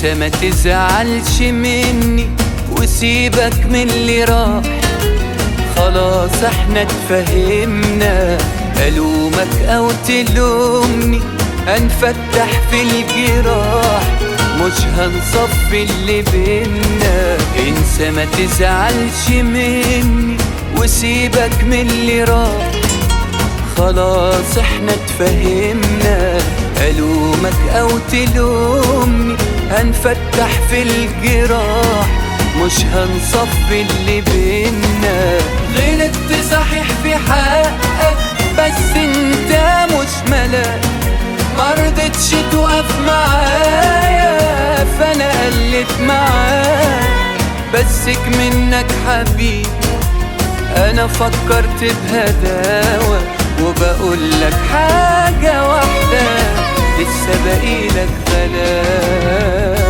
انسى ما تزعلش مني وسيبك من اللي راح خلاص احنا اتفهمنا ألومك أو تلومني هنفتح في الجراح مش هنصفي اللي بينا انسى ما تزعلش مني وسيبك من اللي راح خلاص احنا اتفهمنا ألومك أو تلومني هنفتح في الجراح مش هنصفي اللي بينا غلطت صحيح في حقك بس انت مش ملاك مرضتش تقف معايا فانا قلت معاك بسك منك حبيبي انا فكرت بهداوة وبقول لك حاجة واحدة لسه باقيلك غلاوة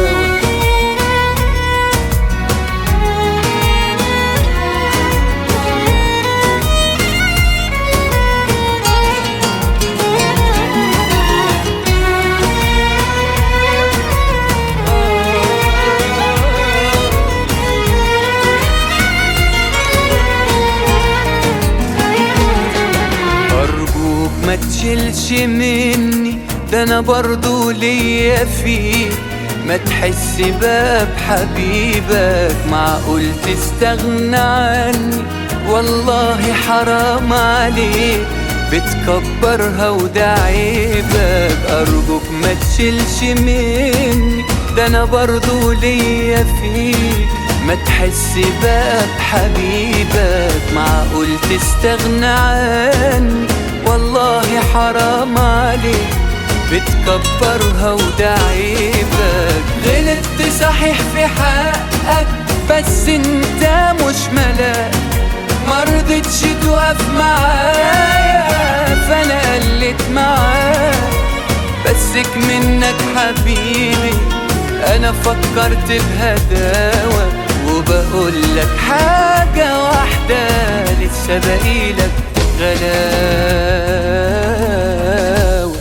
أرجوك ما تشيلش مني ده أنا برضو ليا فيك ما تحس بقى بحبيبك معقول تستغنى عني والله حرام عليك بتكبرها وده عيبك أرجوك ما تشيلش مني ده أنا برضو ليا فيك ما تحس بقى بحبيبك معقول تستغنى عني والله حرام عليك بتكبرها وده عيبك غلطت صحيح في حقك بس انت مش ملاك مرضتش تقف معايا فانا قلت معاك بسك منك حبيبي انا فكرت بهداوة وبقول لك حاجة واحدة لسه باقيلك غلاوة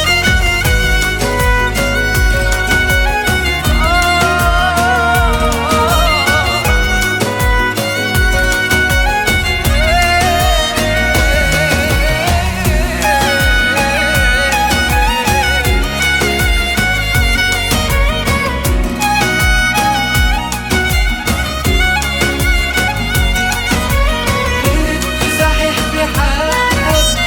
صحيح في حقك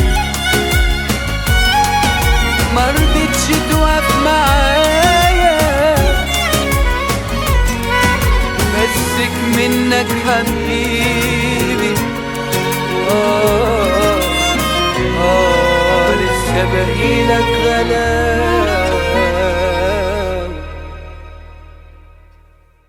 مرضتش توقف معايا بسك منك حبيبي